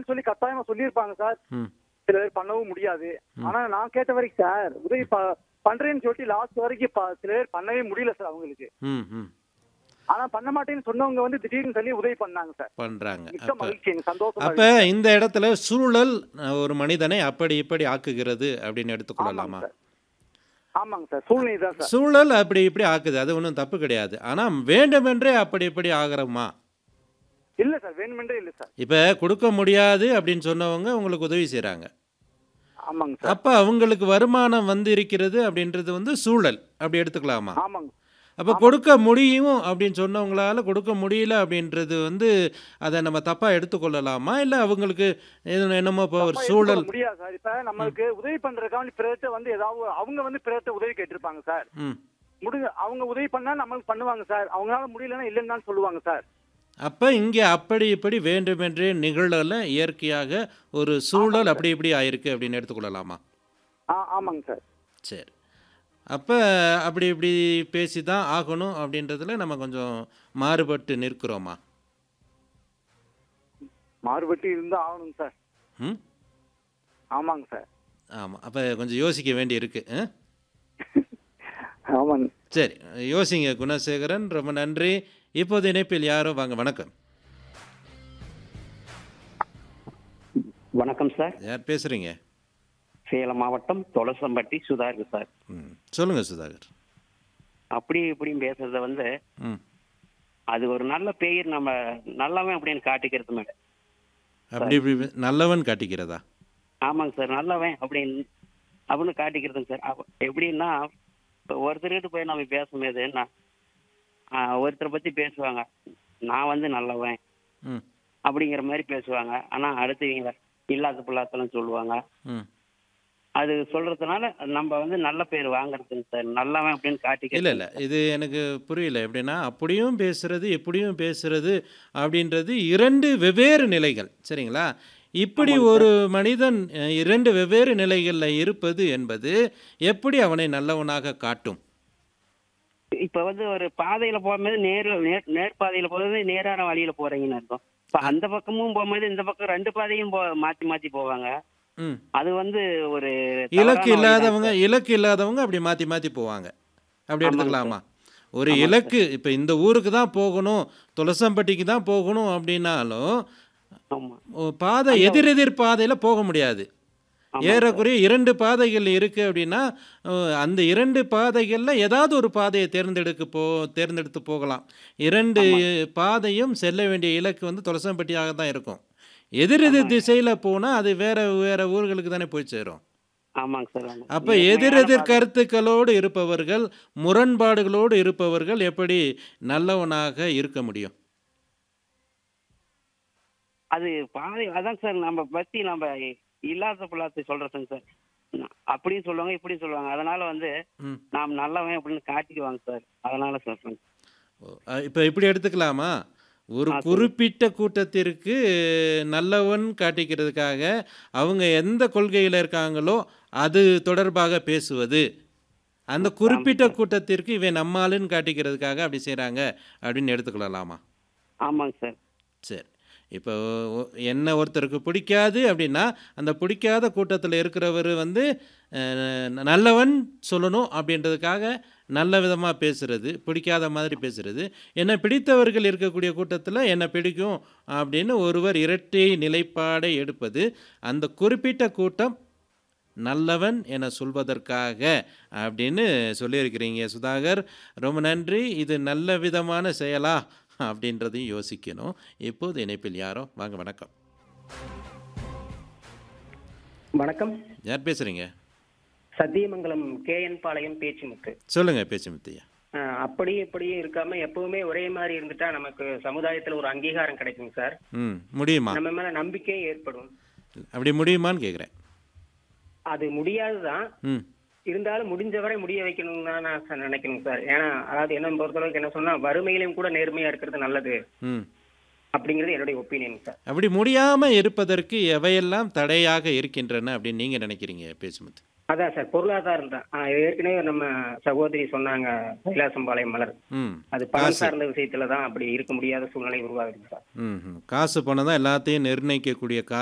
பண்ணுன்னு சொல்லி கட்டாயமா சொல்லியிருப்பாங்க சார் ம் சில பேர் பண்ணவும் முடியாது ஆனா நான் கேட்ட வரைக்கும் சார் உதவி ப- பண்றேன்னு சொல்லிட்டு லாஸ்ட் வரைக்கும் ப- சில பேர் பண்ணவே முடியல சார் அவங்களுக்கு ம் ம் ஆனா பண்ண மாட்டேன்னு சொன்னவங்க வந்து திடீர்னு சொல்லி உதவி பண்ணாங்க சார் பண்ணுறாங்க மிக்க அப்போ மகிழ்ச்சி எனக்கு சந்தோஷமா அப்ப இந்த இடத்துல சூழல் அஹ், ஒரு மனிதனை அப்படி இப்படி ஆக்குகிறது அப்படின்னு எடுத்துக்கொள்ளலாமா ஆமாங்க சார் ஆமாங்க சார் சூழ்நிலை தான் சார் சூழல் அப்படி இப்படி ஆக்குது அது ஒன்றும் தப்பு கிடையாது ஆனா வேண்டுமென்றே அப்படி இப்படி ஆகிறோமா இல்ல சார் வேணுமென்றே இல்ல சார் இப்ப கொடுக்க முடியாது அப்படின்னு சொன்னவங்க உங்களுக்கு உதவி செய்றாங்க ஆமாங்க சார் அப்ப அவங்களுக்கு வருமானம் வந்து இருக்கிறது அப்படின்றது வந்து சூழல் அப்படி எடுத்துக்கலாமா ஆமாங்க அப்ப கொடுக்க முடியும் அப்படின்னு சொன்னவங்களால கொடுக்க முடியல அப்படின்றது வந்து அதை நம்ம தப்பா எடுத்துக்கொள்ளலாமா இல்ல அவங்களுக்கு எது- என்னமோ இப்போ ஒரு தப்பா சூழல் எடுத்துக்க முடியாது சார் இப்ப நம்மளுக்கு உதவி பண்றதுக்காக பிறர்கிட்ட வந்து ஏதாவது அவங்க வந்து பிறர்கிட்ட உதவி கேட்டிருப்பாங்க சார் ம் முடிஞ்ச அவங்க உதவி பண்ணா நம்மளுக்கு பண்ணுவாங்க சார் அவங்களால முடியலன்னா இல்லைன்னு தான் சொல்லுவாங்க சார் அப்ப இங்க அப்படி இப்படி வேண்டுமென்றே நிகழல இயற்கையாக ஒரு சூழல் அப்படி இப்படி ஆயிருக்கு அப்படின்னு எடுத்துக்கொள்ளலாமா ஆ ஆமாங்க சார் சரி அப்போ அப்படி இப்படி பேசி தான் ஆகணும் அப்படின்றதுல நம்ம கொஞ்சம் மாறுபட்டு நிற்கிறோமா மாறுபட்டு இருந்தா ஆகணுங்க சார் ம் ஆமாங்க சார் ஆமாம் அப்போ கொஞ்சம் யோசிக்க வேண்டி இருக்கு ஆ? ஆமாங்க சரி யோசிங்க குணசேகரன் ரொம்ப நன்றி இப்போது இணைப்பில் யாரோ வாங்க வணக்கம் வணக்கம் சார் யார் பேசுகிறீங்க சேலம் மாவட்டம் தொலசம்பட்டி சுதாகர் சார் ம் சொல்லுங்கள் சுதாகர் அப்படி இப்படின்னு பேசுறத வந்து ம் அது ஒரு நல்ல பெயர் நம்ம நல்லவன் அப்படின்னு காட்டிக்கிறது மேடம் அப்படி இப்படி நல்லவன் காட்டிக்கிறதா ஆமாங்க சார் நல்லவன் அப்படின்னு அப்படின்னு காட்டிக்கிறதுங்க சார் அப்ப எப்படின்னா இப்போ ஒருத்தர்கிட்ட போய் நம்ம பேசும்போது நான் ஆ, ஒருத்தரை பத்தி பேசுவாங்க நான் வந்து நல்லவன் ம் அப்படிங்கிற மாதிரி பேசுவாங்க ஆனா அடுத்தவங்க இல்லாத பிள்ளாத்தெல்லாம் சொல்லுவாங்க ம் அது சொல்றதுனால நம்ம வந்து நல்ல பேர் வாங்குறதுங்க சார் நல்லவன் அப்படின்னு இல்லை காட்டிக்கிறது இல்லை இது எனக்கு புரியல எப்படின்னா அப்படியும் பேசுறது எப்படியும் பேசுறது அப்படின்றது இரண்டு வெவ்வேறு நிலைகள் சரிங்களா இப்படி ஒரு மனிதன் அஹ், இரண்டு வெவ்வேறு நிலைகளில் இருப்பது என்பது எப்படி அவனை நல்லவனாக காட்டும் இப்ப வந்து ஒரு பாதையில போகும்போது நேர் நேர் நேர்பாதையில போகும்போது நேரான வழியில போறீங்கன்னு அர்த்தம் இப்ப அந்த பக்கமும் போகும்போது இந்த பக்கம் ரெண்டு பாதையும் போ மாத்தி மாத்தி போவாங்க ம் அது வந்து ஒரு இலக்கு தவறான இல்லாதவங்க வழிதான் இலக்கு இல்லாதவங்க அப்படி மாற்றி மாற்றி போவாங்க அப்படி ஆமாங்க எடுத்துக்கலாமா ஒரு ஆமாங்க இலக்கு இப்போ இந்த ஊருக்கு தான் போகணும் துளசம்பட்டிக்கு தான் போகணும் அப்படின்னாலும் சார். ஆமா ஓ, பாதை எதிரெதிர் பாதையில் போக முடியாது ஆமாங்க ஏறக்குறைய இரண்டு பாதைகள் இருக்குது அப்படின்னா அஹ், அந்த இரண்டு பாதைகளில் ஏதாவது ஒரு பாதையை தேர்ந்தெடுக்க போ தேர்ந்தெடுத்து போகலாம் இரண்டு பாதையும் செல்ல வேண்டிய இலக்கு வந்து துளசம்பட்டியாக தான் இருக்கும் எதிரெதிர் திசையில் போனால் அது வேற வேற ஊர்களுக்கு தானே போய் சேரும் ஆமாங்க சார் ஆமா அப்போ நேர்மையான எதிரெதிர் பாதை. கருத்துக்களோடு இருப்பவர்கள் முரண்பாடுகளோடு இருப்பவர்கள் எப்படி நல்லவனாக இருக்க முடியும் அது பாதை அதான் சார் நம்ம பத்தி நம்ம இல்லாத பிள்ளாத்தை சொல்றதுங்க சார் அப்படியும் சொல்லுவாங்க இப்படியும் சொல்லுவாங்க அதனால வந்து ம் நாம் நல்லவன் அப்படின்னு காட்டிக்குவாங்க சார் அதனால சொல்றேன் இப்போ இப்படி எடுத்துக்கலாமா ஒரு ஆ, சொல்லுங்க. குறிப்பிட்ட கூட்டத்திற்கு நல்லவன் காட்டிக்கிறதுக்காக அவங்க எந்த கொள்கையில் இருக்காங்களோ அது தொடர்பாக பேசுவது அந்த குறிப்பிட்ட கூட்டத்திற்கு இவன் நம்மாளுன்னு காட்டிக்கிறதுக்காக அப்படி செய்கிறாங்க அப்படின்னு எடுத்துக்கொள்ளலாமா ஆமாங்க சார் சரி இப்போ ஒ- என்ன ஒருத்தருக்கு பிடிக்காது அப்படின்னா அந்த பிடிக்காத கூட்டத்தில் இருக்கிறவர் வந்து அஹ், நல்லவன் சொல்லணும் அப்படின்றதுக்காக நல்ல விதமாக பேசுறது பிடிக்காத மாதிரி பேசுறது என்னை பிடித்தவர்கள் இருக்கக்கூடிய கூட்டத்தில் என்னை பிடிக்கும் அப்படின்னு ஒருவர் இரட்டை நிலைப்பாடை எடுப்பது அந்த குறிப்பிட்ட கூட்டம் நல்லவன் என சொல்வதற்காக அப்படின்னு சொல்லியிருக்கிறீங்க சுதாகர் ரொம்ப நன்றி இது நல்ல விதமான செயலா அப்படின்றதையும் யோசிக்கணும் இப்போது இணைப்பில் யாரோ வாங்க வணக்கம் வணக்கம் யார் பேசுகிறீங்க சத்தியமங்கலம் கேஎன் பாளையம் பேச்சுமுத்து சொல்லுங்கள் பேச்சுமுத்தையா அஹ், அப்படி இப்படியும் இருக்காம எப்பவுமே ஒரே மாதிரி இருந்துட்டா நமக்கு சமுதாயத்துல ஒரு அங்கீகாரம் கிடைக்கும் சார் ம் முடியுமா நம்ம மேல நம்பிக்கையும் ஏற்படும் அப்படி முடியுமான்னு கேட்குறேன் அது முடியாதுதான் ம் இருந்தாலும் முடிஞ்சவரை முடிய வைக்கணும்னு தான் நான் சார் நினைக்கணும் சார் ஏன்னா அதாவது என்ன பொறுத்தளவுக்கு என்ன சொன்னா வறுமையிலும் கூட நேர்மையா இருக்கிறது நல்லது ம் அப்படிங்கிறது என்னுடைய ஒப்பீனியன் சார் அப்படி முடியாமல் இருப்பதற்கு எவையெல்லாம் தடையாக இருக்கின்றன அப்படின்னு நீங்கள் நினைக்கிறீங்க பேச்சுமுத்து அதான் சார் பொருளாதாரம் தான் ஆஹ், ஏற்கனவே நம்ம சகோதரி சொன்னாங்க கைலாசம்பாளையம் மலர் ம் அது பணம் காசு சார்ந்த விஷயத்துல தான் அப்படி இருக்க முடியாத சூழ்நிலை உருவாகுது சார் ம் ம். காசு பணம் தான் எல்லாத்தையும் நிர்ணயிக்கக்கூடிய